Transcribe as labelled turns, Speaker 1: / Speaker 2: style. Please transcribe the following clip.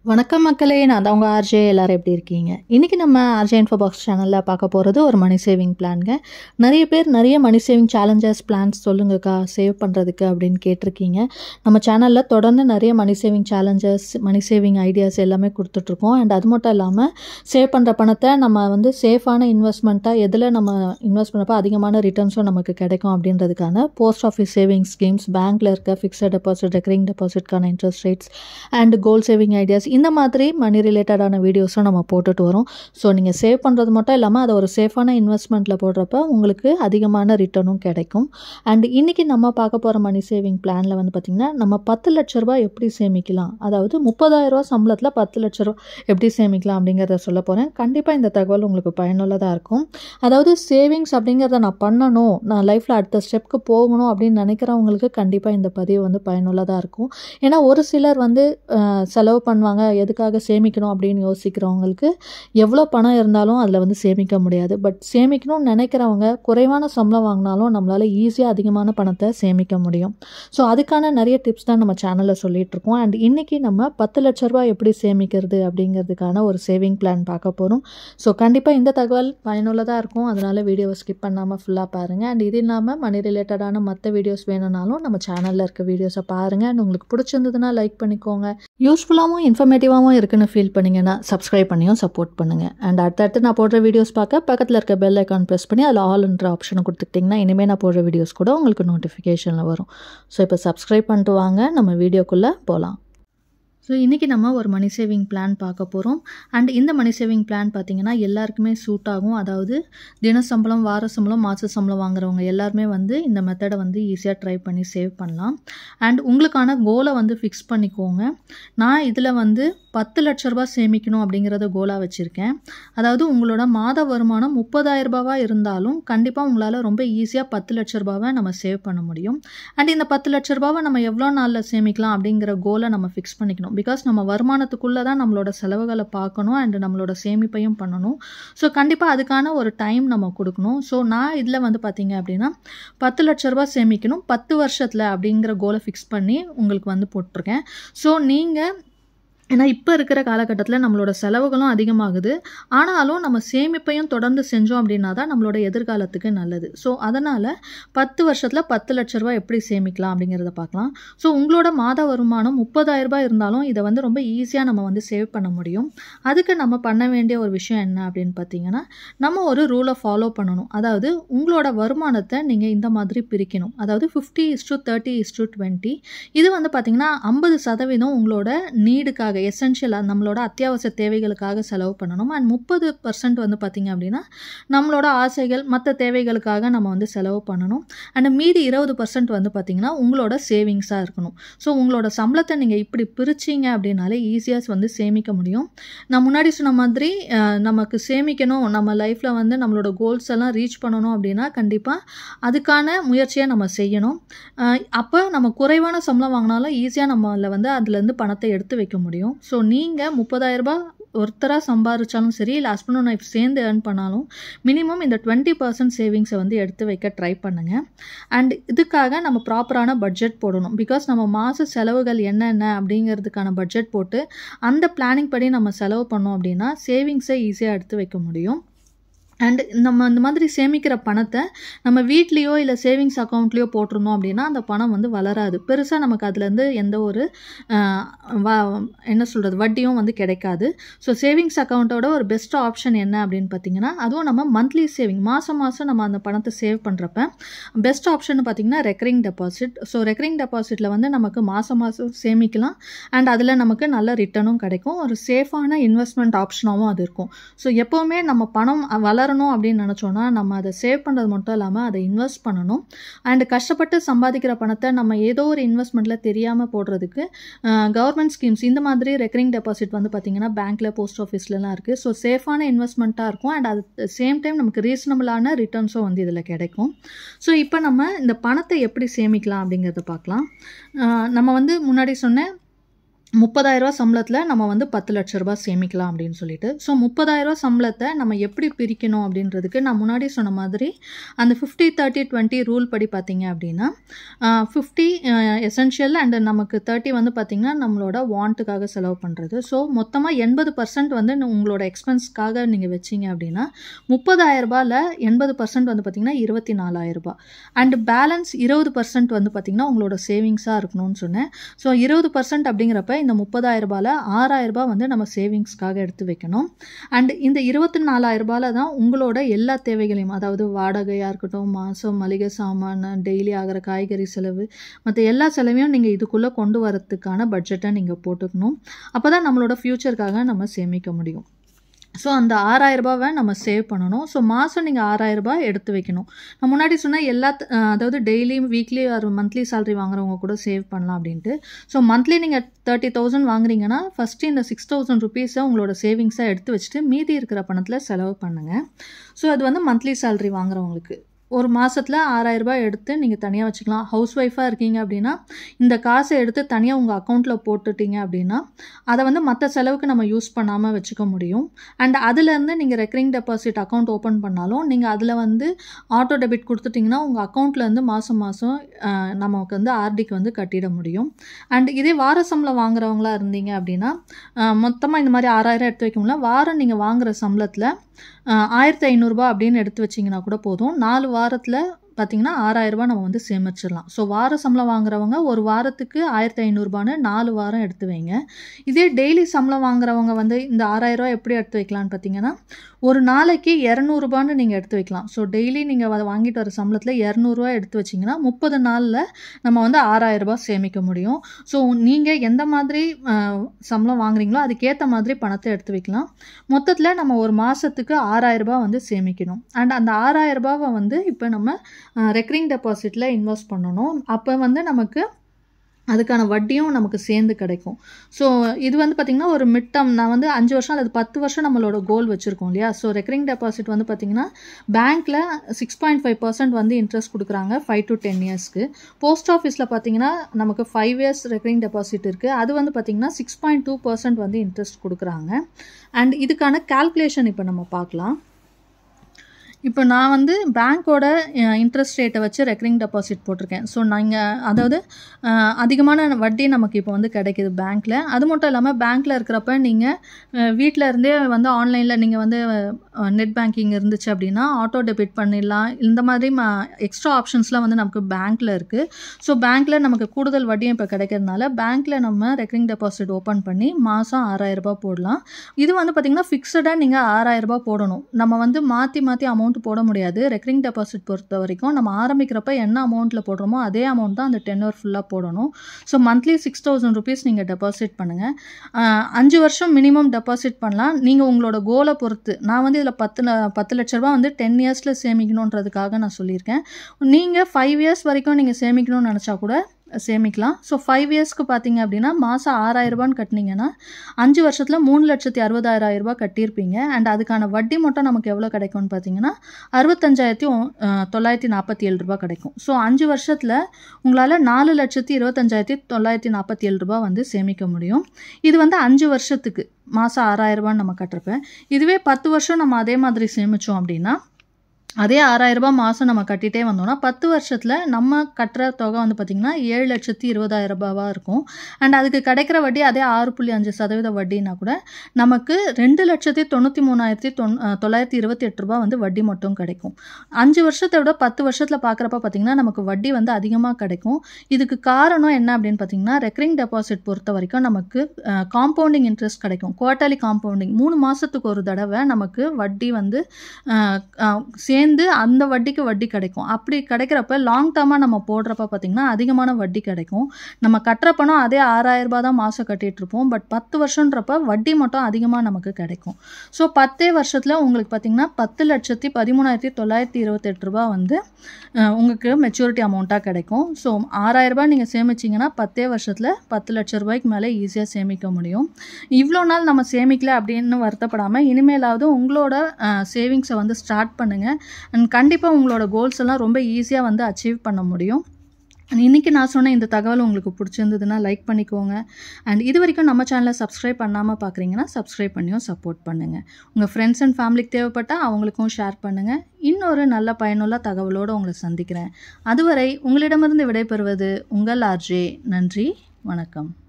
Speaker 1: வணக்கம் மக்களே நான் தான் உங்கள் ஆர்ஜே எல்லாரும் எப்படி இருக்கீங்க இன்றைக்கி நம்ம ஆர்ஜே இன்ஃபோ பாக்ஸ் சேனலில் பார்க்க போகிறது ஒரு மணி சேவிங் பிளான்ங்க நிறைய பேர் நிறைய மணி சேவிங் சேலஞ்சஸ் பிளான்ஸ் சொல்லுங்கக்கா சேவ் பண்ணுறதுக்கு அப்படின்னு கேட்டிருக்கீங்க நம்ம சேனலில் தொடர்ந்து நிறைய money saving challenges money saving ideas எல்லாமே கொடுத்துட்ருக்கோம் அண்ட் அது மட்டும் இல்லாமல் சேவ் பண்ணுற பணத்தை நம்ம வந்து சேஃபான இன்வெஸ்ட்மெண்ட்டாக எதில் நம்ம இன்வெஸ்ட் பண்ணப்போ அதிகமான ரிட்டர்ன்ஸும் நமக்கு கிடைக்கும் அப்படின்றதுக்கான போஸ்ட் ஆஃபீஸ் சேவிங் ஸ்கீம்ஸ் பேங்க்கில் இருக்க ஃபிக்ஸட் டெபாசிட் ரெக்கரிங் டெபாசிட்கான interest rates and goal saving ideas இந்த மாதிரி மணி ரிலேட்டடான வீடியோஸும் நம்ம போட்டுட்டு வரோம் ஸோ நீங்கள் சேவ் பண்ணுறது மட்டும் இல்லாமல் அதை ஒரு சேஃபான இன்வெஸ்ட்மெண்ட்டில் போடுறப்ப உங்களுக்கு அதிகமான ரிட்டர்னும் கிடைக்கும் அண்ட் இன்றைக்கி நம்ம பார்க்க போகிற மணி சேவிங் பிளானில் வந்து பார்த்திங்கன்னா நம்ம பத்து லட்ச ரூபாய் எப்படி சேமிக்கலாம் அதாவது முப்பதாயிரரூவா சம்பளத்தில் பத்து லட்ச ரூபா எப்படி சேமிக்கலாம் அப்படிங்கிறத சொல்ல போகிறேன் கண்டிப்பாக இந்த தகவல் உங்களுக்கு பயனுள்ளதாக இருக்கும் அதாவது சேவிங்ஸ் அப்படிங்கிறத நான் பண்ணணும் நான் லைஃப்பில் அடுத்த ஸ்டெப்க்கு போகணும் அப்படின்னு நினைக்கிறவங்களுக்கு கண்டிப்பாக இந்த பதிவு வந்து பயனுள்ளதாக இருக்கும் ஏன்னா ஒரு சிலர் வந்து அஹ், செலவு பண்ணுவாங்க எதுக்காக சேமிக்கணும் அப்படின்னு யோசிக்கிறவங்களுக்கு எவ்வளோ பணம் இருந்தாலும் அதில் வந்து சேமிக்க முடியாது பட் சேமிக்கணும்னு நினைக்கிறவங்க குறைவான சம்பளம் வாங்கினாலும் நம்மளால் ஈஸியாக அதிகமான பணத்தை சேமிக்க முடியும் ஸோ அதுக்கான நிறைய டிப்ஸ் தான் நம்ம சேனலில் சொல்லிட்டு இருக்கோம் அண்ட் இன்றைக்கி நம்ம பத்து லட்ச ரூபாய் எப்படி சேமிக்கிறது அப்படிங்கிறதுக்கான ஒரு சேவிங் பிளான் பார்க்க போகிறோம் ஸோ கண்டிப்பாக இந்த தகவல் பயனுள்ளதாக இருக்கும் அதனால் வீடியோவை ஸ்கிப் பண்ணாமல் ஃபுல்லாக பாருங்கள் அண்ட் இது இல்லாமல் மணி ரிலேட்டடான மற்ற வீடியோஸ் வேணும்னாலும் நம்ம சேனலில் இருக்க வீடியோஸை பாருங்கள் அண்ட் உங்களுக்கு பிடிச்சிருந்ததுன்னா லைக் பண்ணிக்கோங்க யூஸ்ஃபுல்லாகவும் இன்ஃபர்மேட்டிவாகவும் இருக்குன்னு ஃபீல் பண்ணிங்கன்னா சப்ஸ்கிரைப் பண்ணியும் சப்போர்ட் பண்ணுங்கள் அண்ட் அடுத்தடுத்து நான் போடுற வீடியோஸ் பார்க்க பக்கத்தில் இருக்க பெல் ஐக்கான் ப்ரெஸ் பண்ணி அதில் ஆல்ன்ற ஆப்ஷனை கொடுத்துக்கிட்டிங்கன்னா இனிமேல் நான் போடுற வீடியோஸ் கூட உங்களுக்கு நோட்டிஃபிகேஷனில் வரும் ஸோ இப்போ சப்ஸ்கிரைப் பண்ணிட்டு வாங்க நம்ம வீடியோக்குள்ளே போகலாம் ஸோ இன்றைக்கி நம்ம ஒரு மணி சேவிங் பிளான் பார்க்க போகிறோம் அண்ட் இந்த மணி சேவிங் பிளான் பார்த்தீங்கன்னா எல்லாருக்குமே சூட் ஆகும் அதாவது தின சம்பளம் வார சம்பளம் மாத சம்பளம் வாங்குறவங்க எல்லாருமே வந்து இந்த மெத்தடை வந்து ஈஸியாக ட்ரை பண்ணி சேவ் பண்ணலாம் அண்ட் உங்களுக்கான கோலை வந்து ஃபிக்ஸ் பண்ணிக்கோங்க நான் இதில் வந்து பத்து லட்ச ரூபாய் சேமிக்கணும் அப்படிங்கிறத கோலாக வச்சுருக்கேன் அதாவது உங்களோட மாத வருமானம் முப்பதாயிரம் ரூபாவாக இருந்தாலும் கண்டிப்பாக உங்களால் ரொம்ப ஈஸியாக பத்து லட்ச ரூபாவை நம்ம சேவ் பண்ண முடியும் அண்ட் இந்த பத்து லட்ச ரூபாவை நம்ம எவ்வளோ நாளில் சேமிக்கலாம் அப்படிங்கிற கோலை நம்ம ஃபிக்ஸ் பண்ணிக்கணும் பிகாஸ் நம்ம வருமானத்துக்குள்ளே தான் நம்மளோட செலவுகளை பார்க்கணும் அண்ட் நம்மளோட சேமிப்பையும் பண்ணணும் ஸோ கண்டிப்பாக அதுக்கான ஒரு டைம் நம்ம கொடுக்கணும் ஸோ நான் இதில் வந்து பார்த்தீங்க அப்படின்னா பத்து லட்ச ரூபாய் சேமிக்கணும் பத்து வருஷத்தில் அப்படிங்கிற கோலை ஃபிக்ஸ் பண்ணி உங்களுக்கு வந்து போட்டிருக்கேன் ஸோ நீங்கள் ஏன்னா இப்போ இருக்கிற காலகட்டத்தில் நம்மளோட செலவுகளும் அதிகமாகுது ஆனாலும் நம்ம சேமிப்பையும் தொடர்ந்து செஞ்சோம் அப்படின்னா தான் நம்மளோட எதிர்காலத்துக்கு நல்லது ஸோ அதனால் பத்து வருஷத்தில் பத்து லட்ச ரூபாய் எப்படி சேமிக்கலாம் அப்படிங்கிறத பார்க்கலாம் ஸோ உங்களோட மாத வருமானம் முப்பதாயிரம் ரூபாய் இருந்தாலும் இதை வந்து ரொம்ப ஈஸியாக நம்ம வந்து சேவ் பண்ண முடியும் அதுக்கு நம்ம பண்ண வேண்டிய ஒரு விஷயம் என்ன அப்படின்னு பார்த்தீங்கன்னா நம்ம ஒரு ரூலை ஃபாலோ பண்ணணும் அதாவது உங்களோட வருமானத்தை நீங்கள் இந்த மாதிரி பிரிக்கணும் அதாவது fifty is to thirty is to twenty இது வந்து பார்த்தீங்கன்னா ஐம்பது சதவீதம் உங்களோட நீடுக்காக எசென்ஷியலாக நம்மளோட அத்தியாவசிய தேவைகளுக்காக செலவு பண்ணணும் அண்ட் முப்பது பர்சன்ட் வந்து பார்த்திங்க அப்படின்னா நம்மளோட ஆசைகள் மற்ற தேவைகளுக்காக நம்ம வந்து செலவு பண்ணணும் அண்ட் மீதி இருபது பர்சன்ட் வந்து பார்த்திங்கன்னா உங்களோட சேவிங்ஸாக இருக்கணும் ஸோ உங்களோட சம்பளத்தை நீங்கள் இப்படி பிரிச்சிங்க அப்படின்னாலே ஈஸியாக வந்து சேமிக்க முடியும் நான் முன்னாடி சொன்ன மாதிரி அஹ், நமக்கு சேமிக்கணும் நம்ம லைஃப்பில் வந்து நம்மளோட கோல்ஸ் எல்லாம் ரீச் பண்ணணும் அப்படின்னா கண்டிப்பாக அதுக்கான முயற்சியை நம்ம செய்யணும் அப்போ நம்ம குறைவான சம்பளம் வாங்கினாலும் ஈஸியாக நம்மள வந்து அதுலேருந்து பணத்தை எடுத்து வைக்க முடியும் ஸோ நீங்கள் முப்பதாயிரரூபா ஒருத்தராக சம்பாதிச்சாலும் சரி இல்லை ஹஸ்பண்ட் அண்ட் ஒய்ஃப் சேர்ந்து ஏர்ன் பண்ணாலும் மினிமம் இந்த டுவெண்ட்டி பர்சன்ட் சேவிங்ஸை வந்து எடுத்து வைக்க ட்ரை பண்ணுங்கள் அண்ட் இதுக்காக நம்ம ப்ராப்பரான பட்ஜெட் போடணும் பிகாஸ் நம்ம மாத செலவுகள் என்னென்ன அப்படிங்கிறதுக்கான பட்ஜெட் போட்டு அந்த பிளானிங் படி நம்ம செலவு பண்ணோம் அப்படின்னா சேவிங்ஸை ஈஸியாக எடுத்து வைக்க முடியும் அண்ட் நம்ம இந்த மாதிரி சேமிக்கிற பணத்தை நம்ம வீட்லேயோ இல்லை சேவிங்ஸ் அக்கௌண்ட்லேயோ போட்டிருந்தோம் அப்படின்னா அந்த பணம் வந்து வளராது பெருசாக நமக்கு அதுலேருந்து எந்த ஒரு ஆஹ், வ- என்ன சொல்கிறது வட்டியும் வந்து கிடைக்காது ஸோ சேவிங்ஸ் அக்கௌண்ட்டோட ஒரு பெஸ்ட் ஆப்ஷன் என்ன அப்படின்னு பார்த்தீங்கன்னா அதுவும் நம்ம மந்த்லி சேவிங் மாதம் மாதம் நம்ம அந்த பணத்தை சேவ் பண்ணுறப்ப பெஸ்ட் ஆப்ஷன் பார்த்தீங்கன்னா ரெக்கரிங் டெபாசிட் ஸோ ரெக்கரிங் டெபாசிட்டில் வந்து நமக்கு மாதம் மாதம் சேமிக்கலாம் அண்ட் அதில் நமக்கு நல்ல ரிட்டர்னும் கிடைக்கும் ஒரு சேஃபான இன்வெஸ்ட்மெண்ட் ஆப்ஷனாகவும் அது இருக்கும் ஸோ எப்போவுமே நம்ம பணம் வளரணும் அப்படின்னு நினச்சோன்னா நம்ம அதை சேவ் பண்ணுறது மட்டும் இல்லாமல் அதை இன்வெஸ்ட் பண்ணணும் அண்ட் கஷ்டப்பட்டு சம்பாதிக்கிற பணத்தை நம்ம ஏதோ ஒரு இன்வெஸ்ட்மெண்ட்டில் தெரியாமல் போடுறதுக்கு கவர்மெண்ட் ஸ்கீம்ஸ் இந்த மாதிரி ரெக்கரிங் டெபாசிட் வந்து பார்த்திங்கன்னா பேங்க்கில் போஸ்ட் ஆஃபீஸ்லலாம் இருக்குது ஸோ சேஃபான இன்வெஸ்ட்மெண்ட்டாக இருக்கும் அண்ட் அது சேம் டைம் நமக்கு ரீசனபிளான ரிட்டர்ன்ஸும் வந்து இதில் கிடைக்கும் ஸோ இப்போ நம்ம இந்த பணத்தை எப்படி சேமிக்கலாம் அப்படிங்கிறத பார்க்கலாம் அஹ் நம்ம வந்து முன்னாடி சொன்னேன் முப்பதாயிரரூவா சம்பளத்தில் நம்ம வந்து பத்து லட்ச ரூபாய் சேமிக்கலாம் அப்படின்னு சொல்லிட்டு ஸோ முப்பதாயிரரூவா சம்பளத்தை நம்ம எப்படி பிரிக்கணும் அப்படின்றதுக்கு நான் முன்னாடி சொன்ன மாதிரி அந்த ஃபிஃப்டி தேர்ட்டி டுவெண்ட்டி ரூல் படி பார்த்தீங்க அப்படின்னா ஃபிஃப்டி எசென்ஷியல் அண்ட் நமக்கு தேர்ட்டி வந்து பார்த்திங்கன்னா நம்மளோட வாண்ட்டுக்காக செலவு பண்ணுறது ஸோ மொத்தமாக எண்பது பர்சன்ட் வந்து உங்களோட எக்ஸ்பென்ஸ்க்காக நீங்கள் வச்சிங்க அப்படின்னா முப்பதாயிரரூபாவில் எண்பது பர்சன்ட் வந்து பார்த்திங்கன்னா இருபத்தி நாலாயிரரூபா அண்ட் பேலன்ஸ் இருபது பர்சன்ட் வந்து பார்த்திங்கன்னா உங்களோட சேவிங்ஸாக இருக்கணும்னு சொன்னேன் ஸோ இருபது பர்சன்ட் அப்படிங்கிறப்ப இந்த முப்பதாயிரம் ரூபாயில் ஆறாயிரம் ரூபாய் வந்து நம்ம சேவிங்ஸ்க்காக எடுத்து வைக்கணும் அண்ட் இந்த இருபத்தி நாலாயிரம் ரூபாயில் தான் உங்களோட எல்லா தேவைகளையும் அதாவது வாடகையாக இருக்கட்டும் மாதம் மளிகை சாமான் டெய்லி ஆகிற காய்கறி செலவு மற்ற எல்லா செலவையும் நீங்கள் இதுக்குள்ளே கொண்டு வரத்துக்கான பட்ஜெட்டை நீங்கள் போட்டுக்கணும் அப்போ தான் நம்மளோட ஃப்யூச்சருக்காக நம்ம சேமிக்க முடியும் ஸோ அந்த ஆறாயிரரூபாவை நம்ம சேவ் பண்ணணும் ஸோ மாதம் நீங்கள் ஆறாயிரரூபா எடுத்து வைக்கணும் நான் முன்னாடி சொன்னால் எல்லா அதாவது டெய்லி வீக்லி ஒரு மந்த்லி சேலரி வாங்குறவங்க கூட சேவ் பண்ணலாம் அப்படின்ட்டு ஸோ மந்த்லி நீங்கள் தேர்ட்டி தௌசண்ட் வாங்குறீங்கன்னா ஃபஸ்ட்டு இந்த சிக்ஸ் தௌசண்ட் ருபீஸை உங்களோட சேவிங்ஸாக எடுத்து வச்சுட்டு மீதி இருக்கிற பணத்தில் செலவு பண்ணுங்கள் ஸோ அது வந்து மந்த்லி சேலரி வாங்குறவங்களுக்கு ஒரு மாதத்தில் ஆறாயிரரூபா எடுத்து நீங்கள் தனியாக வச்சுக்கலாம் ஹவுஸ் ஒய்ஃபாக இருக்கீங்க அப்படின்னா இந்த காசை எடுத்து தனியாக உங்கள் அக்கௌண்ட்டில் போட்டுட்டீங்க அப்படின்னா அதை வந்து மற்ற செலவுக்கு நம்ம யூஸ் பண்ணாமல் வச்சுக்க முடியும் அண்ட் அதுலேருந்து நீங்கள் ரெக்கரிங் டெபாசிட் அக்கௌண்ட் ஓப்பன் பண்ணாலும் நீங்கள் அதில் வந்து ஆட்டோ டெபிட் கொடுத்துட்டிங்கன்னா உங்கள் அக்கௌண்ட்லேருந்து மாதம் மாதம் நமக்கு வந்து ஆர்டிக்கு வந்து கட்டிட முடியும் அண்ட் இதே வார சம்பளம் வாங்குறவங்களா இருந்தீங்க அப்படின்னா மொத்தமாக இந்த மாதிரி ஆறாயிரம் எடுத்து வைக்கணும்ல வாரம் நீங்கள் வாங்குகிற சம்பளத்தில் ஆயிரத்தி ஐநூறுரூபா அப்படின்னு எடுத்து வச்சிங்கன்னா கூட போதும் நாலு வாரத்தில் பார்த்தீங்கன்னா ஆறாயிரரூபா நம்ம வந்து சேமிச்சிடலாம் ஸோ வார சம்பளம் வாங்குறவங்க ஒரு வாரத்துக்கு ஆயிரத்தி ஐநூறுரூபான்னு நாலு வாரம் எடுத்து வைங்க இதே டெய்லி சம்பளம் வாங்குறவங்க வந்து இந்த ஆறாயிரரூபா எப்படி எடுத்து வைக்கலான்னு பார்த்தீங்கன்னா ஒரு நாளைக்கு இரநூறுபான்னு நீங்கள் எடுத்து வைக்கலாம் ஸோ டெய்லி நீங்கள் அதை வாங்கிட்டு வர சம்பளத்தில் இரநூறுவா எடுத்து வச்சிங்கன்னா முப்பது நாளில் நம்ம வந்து ஆறாயிரரூபா சேமிக்க முடியும் ஸோ நீங்கள் எந்த மாதிரி சம்பளம் வாங்குறீங்களோ அதுக்கேற்ற மாதிரி பணத்தை எடுத்து வைக்கலாம் மொத்தத்தில் நம்ம ஒரு மாதத்துக்கு ஆறாயிரரூபா வந்து சேமிக்கணும் அண்ட் அந்த ஆறாயிரரூபாவை வந்து இப்போ நம்ம ரெக்கரிங் டெபாசிட்டில் இன்வெஸ்ட் பண்ணணும் அப்போ வந்து நமக்கு அதுக்கான வட்டியும் நமக்கு சேர்ந்து கிடைக்கும் ஸோ இது வந்து பார்த்திங்கன்னா ஒரு மிட் டேர்ம் நான் வந்து அஞ்சு வருஷம் அல்லது பத்து வருஷம் நம்மளோட கோல் வச்சுருக்கோம் இல்லையா ஸோ ரெக்கரிங் டெபாசிட் வந்து பார்த்திங்கன்னா பேங்க்கில் சிக்ஸ் பாயிண்ட் ஃபைவ் பர்சன்ட் வந்து இன்ட்ரெஸ்ட் கொடுக்குறாங்க ஃபைவ் டு டென் இயர்ஸ்க்கு போஸ்ட் ஆஃபீஸில் பார்த்திங்கன்னா நமக்கு ஃபைவ் இயர்ஸ் ரெக்கரிங் டெபாசிட் இருக்குது அது வந்து பார்த்திங்கன்னா சிக்ஸ் பாயிண்ட் டூ பர்சன்ட் வந்து இன்ட்ரெஸ்ட் கொடுக்குறாங்க அண்ட் இதுக்கான கால்குலேஷன் இப்போ நம்ம பார்க்கலாம் இப்போ நான் வந்து பேங்க்கோட இன்ட்ரெஸ்ட் ரேட்டை வச்சு ரெக்கரிங் டெபாசிட் போட்டிருக்கேன் ஸோ நீங்கள் அதாவது அதிகமான வட்டி நமக்கு இப்போ வந்து கிடைக்கிது பேங்க்கில் அது மட்டும் இல்லாமல் பேங்க்கில் இருக்கிறப்ப நீங்கள் வீட்டில் இருந்தே வந்து ஆன்லைனில் நீங்கள் வந்து நெட் பேங்கிங் இருந்துச்சு அப்படின்னா ஆட்டோ டெபிட் பண்ணிடலாம் இந்த மாதிரி ம எக்ஸ்ட்ரா ஆப்ஷன்ஸ்லாம் வந்து நமக்கு பேங்க்கில் இருக்குது ஸோ பேங்க்கில் நமக்கு கூடுதல் வட்டியும் இப்போ கிடைக்கிறதுனால பேங்க்கில் நம்ம ரெக்கரிங் டெபாசிட் ஓப்பன் பண்ணி மாதம் ஆறாயிரரூபா போடலாம் இது வந்து பார்த்திங்கன்னா ஃபிக்ஸடாக நீங்கள் ஆறாயிரரூபா போடணும் நம்ம வந்து மாற்றி மாற்றி அமௌண்ட் அமௌண்ட் போட முடியாது ரெக்கரிங் டெபாசிட் பொறுத்த வரைக்கும் நம்ம ஆரம்பிக்கிறப்ப என்ன அமௌண்ட்டில் போடுறோமோ அதே அமௌண்ட் தான் அந்த டென் ஹவர் ஃபுல்லாக போடணும் so monthly six thousand rupees நீங்கள் டெபாசிட் பண்ணுங்கள் அஞ்சு வருஷம் மினிமம் டெபாசிட் பண்ணலாம் நீங்கள் உங்களோட கோலை பொறுத்து நான் வந்து இதில் பத்து பத்து லட்ச ரூபா வந்து டென் இயர்ஸில் சேமிக்கணுன்றதுக்காக நான் சொல்லியிருக்கேன் நீங்கள் ஃபைவ் இயர்ஸ் வரைக்கும் நீங்கள் சேமிக்கணும்னு நினச்சா கூட சேமிக்கலாம் ஸோ ஃபைவ் இயர்ஸ்க்கு பார்த்தீங்க அப்படின்னா மாதம் ஆறாயிரரூபான்னு கட்டினீங்கன்னா அஞ்சு வருஷத்தில் மூணு லட்சத்தி அறுபதாயிரம் ரூபாய் கட்டியிருப்பீங்க அண்ட் அதுக்கான வட்டி மட்டும் நமக்கு எவ்வளோ கிடைக்கும்னு பார்த்தீங்கன்னா அறுபத்தஞ்சாயிரத்தி தொள்ளாயிரத்தி நாற்பத்தி ஏழு ரூபா கிடைக்கும் ஸோ அஞ்சு வருஷத்தில் உங்களால் நாலு லட்சத்தி இருபத்தஞ்சாயிரத்தி தொள்ளாயிரத்தி நாற்பத்தி ஏழு ரூபா வந்து சேமிக்க முடியும் இது வந்து அஞ்சு வருஷத்துக்கு மாதம் ஆறாயிரரூபான்னு நம்ம கட்டுறப்ப இதுவே பத்து வருஷம் நம்ம அதே மாதிரி சேமித்தோம் அப்படின்னா அதே ஆறாயிரரூபா மாதம் நம்ம கட்டிகிட்டே வந்தோம்னா பத்து வருஷத்தில் நம்ம கட்டுற தொகை வந்து பார்த்திங்கன்னா ஏழு லட்சத்தி இருபதாயிரம் ரூபாவாக இருக்கும் அண்ட் அதுக்கு கிடைக்கிற வட்டி அதே ஆறு புள்ளி அஞ்சு சதவீத வட்டினா கூட நமக்கு ரெண்டு லட்சத்தி தொண்ணூற்றி மூணாயிரத்தி தொன் தொள்ளாயிரத்தி இருபத்தி எட்டு ரூபா வந்து வட்டி மட்டும் கிடைக்கும் அஞ்சு வருஷத்தை விட பத்து வருஷத்தில் பார்க்குறப்ப பார்த்திங்கன்னா நமக்கு வட்டி வந்து அதிகமாக கிடைக்கும் இதுக்கு காரணம் என்ன அப்படின்னு பார்த்திங்கன்னா ரெக்கரிங் டெபாசிட் பொறுத்த வரைக்கும் நமக்கு காம்பவுண்டிங் இன்ட்ரெஸ்ட் கிடைக்கும் குவார்ட்டர்லி காம்பவுண்டிங் மூணு மாதத்துக்கு ஒரு தடவை நமக்கு வட்டி வந்து சேர்ந்து அந்த வட்டிக்கு வட்டி கிடைக்கும் அப்படி கிடைக்கிறப்ப லாங் டேர்மாக நம்ம போடுறப்ப பார்த்திங்கன்னா அதிகமான வட்டி கிடைக்கும் நம்ம கட்டுற பணம் அதே ஆறாயிரம் ரூபாய் தான் மாதம் கட்டிகிட்டு இருப்போம் பட் பத்து வருஷன்றப்ப வட்டி மட்டும் அதிகமாக நமக்கு கிடைக்கும் ஸோ பத்தே வருஷத்தில் உங்களுக்கு பார்த்திங்கன்னா பத்து லட்சத்தி பதிமூணாயிரத்தி தொள்ளாயிரத்தி இருபத்தெட்டு ரூபா வந்து உங்களுக்கு மெச்சூரிட்டி அமௌண்ட்டாக கிடைக்கும் ஸோ ஆறாயிரரூபா நீங்கள் சேமிச்சிங்கன்னா பத்தே வருஷத்தில் பத்து லட்ச ரூபாய்க்கு மேலே ஈஸியாக சேமிக்க முடியும் இவ்வளோ நாள் நம்ம சேமிக்கல அப்படின்னு வருத்தப்படாமல் இனிமேலாவது உங்களோட சேவிங்ஸை வந்து ஸ்டார்ட் பண்ணுங்கள் அண்ட் கண்டிப்பாக உங்களோட கோல்ஸ் எல்லாம் ரொம்ப ஈஸியாக வந்து அச்சீவ் பண்ண முடியும் இன்றைக்கி நான் சொன்ன இந்த தகவல் உங்களுக்கு பிடிச்சிருந்ததுன்னா லைக் பண்ணிக்கோங்க அண்ட் இது வரைக்கும் நம்ம சேனலை சப்ஸ்கிரைப் பண்ணாமல் பார்க்குறீங்கன்னா சப்ஸ்கிரைப் பண்ணியும் சப்போர்ட் பண்ணுங்கள் உங்கள் ஃப்ரெண்ட்ஸ் அண்ட் ஃபேமிலிக்கு தேவைப்பட்டால் அவங்களுக்கும் ஷேர் பண்ணுங்கள் இன்னொரு நல்ல பயனுள்ள தகவலோடு உங்களை சந்திக்கிறேன் அதுவரை உங்களிடமிருந்து விடைபெறுவது உங்கள் ஆர்ஜே நன்றி வணக்கம்